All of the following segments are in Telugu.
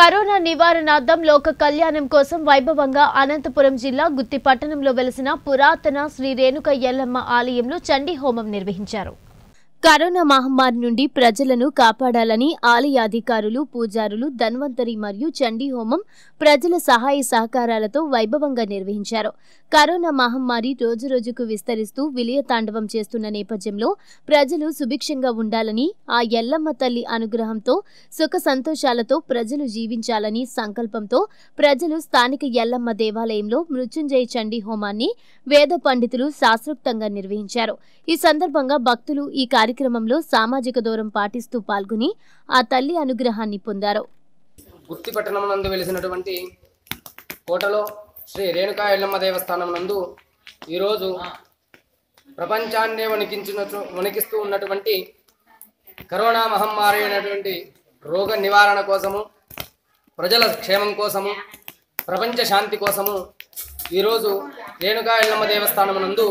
కరోనా నివారణార్థం లోక కళ్యాణం కోసం వైభవంగా అనంతపురం జిల్లా గుత్తి పట్టణంలో వెలిసిన పురాతన శ్రీ రేణుక ఎల్లమ్మ ఆలయంలో చండీ హోమం నిర్వహించారు కరోనా మహమ్మారి నుండి ప్రజలను కాపాడాలని ఆలయ అధికారులు పూజారులు ధన్వంతరి మరియు చండీ హోమం ప్రజల సహాయ సహకారాలతో వైభవంగా నిర్వహించారు కరోనా మహమ్మారి రోజురోజుకు విస్తరిస్తూ విలయతాండవం చేస్తున్న నేపథ్యంలో ప్రజలు సుభిక్షంగా ఉండాలని ఆ ఎల్లమ్మ తల్లి అనుగ్రహంతో సుఖ సంతోషాలతో ప్రజలు జీవించాలని సంకల్పంతో ప్రజలు స్థానిక ఎల్లమ్మ దేవాలయంలో మృత్యుంజయ చండీ హోమాన్ని వేద పండితులు శాస్త్రోక్తంగా నిర్వహించారు ఈ సందర్భంగా భక్తులు ఈ కార్యక్రమంలో సామాజిక దూరం పాటిస్తూ పాల్గొని ఆ తల్లి అనుగ్రహాన్ని పొందారు గుత్తి పట్టణం నందు వెలిసినటువంటి కోటలో శ్రీ రేణుకా ఎల్లమ్మ దేవస్థానం నందు ఈరోజు ప్రపంచాన్నే వణికించిన వణికిస్తూ ఉన్నటువంటి కరోనా మహమ్మారి అయినటువంటి రోగ నివారణ కోసము ప్రజల క్షేమం కోసము ప్రపంచ శాంతి కోసము ఈరోజు రేణుకా ఎల్లమ్మ దేవస్థానం నందు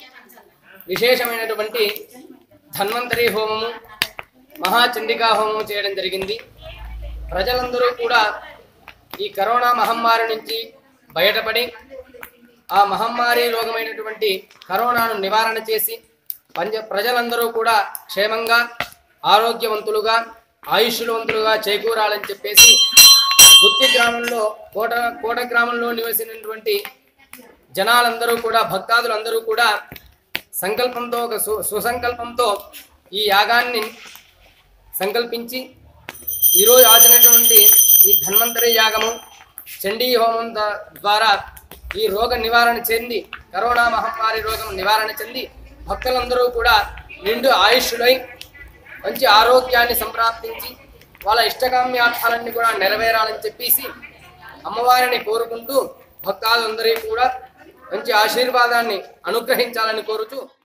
విశేషమైనటువంటి ధన్వంతరి హోమము మహాచండికా హోమము చేయడం జరిగింది ప్రజలందరూ కూడా ఈ కరోనా మహమ్మారి నుంచి బయటపడి ఆ మహమ్మారి రోగమైనటువంటి కరోనాను నివారణ చేసి పంజ ప్రజలందరూ కూడా క్షేమంగా ఆరోగ్యవంతులుగా ఆయుష్యవంతులుగా చేకూరాలని చెప్పేసి గుత్తి గ్రామంలో కోట కోట గ్రామంలో నివసించినటువంటి జనాలందరూ కూడా భక్తాదులందరూ కూడా సంకల్పంతో ఒక సు సుసంకల్పంతో ఈ యాగాన్ని సంకల్పించి ఈరోజు ఆచరించినటువంటి ఈ ధన్వంతరి యాగము చండీ హోమం ద- ద్వారా ఈ రోగ నివారణ చెంది కరోనా మహమ్మారి రోగం నివారణ చెంది భక్తులందరూ కూడా నిండు ఆయుష్యులై మంచి ఆరోగ్యాన్ని సంప్రాప్తించి వాళ్ళ ఇష్టకామ్యార్థాలన్నీ కూడా నెరవేరాలని చెప్పేసి అమ్మవారిని కోరుకుంటూ భక్తాదులందరికీ కూడా మంచి ఆశీర్వాదాన్ని అనుగ్రహించాలని కోరుతూ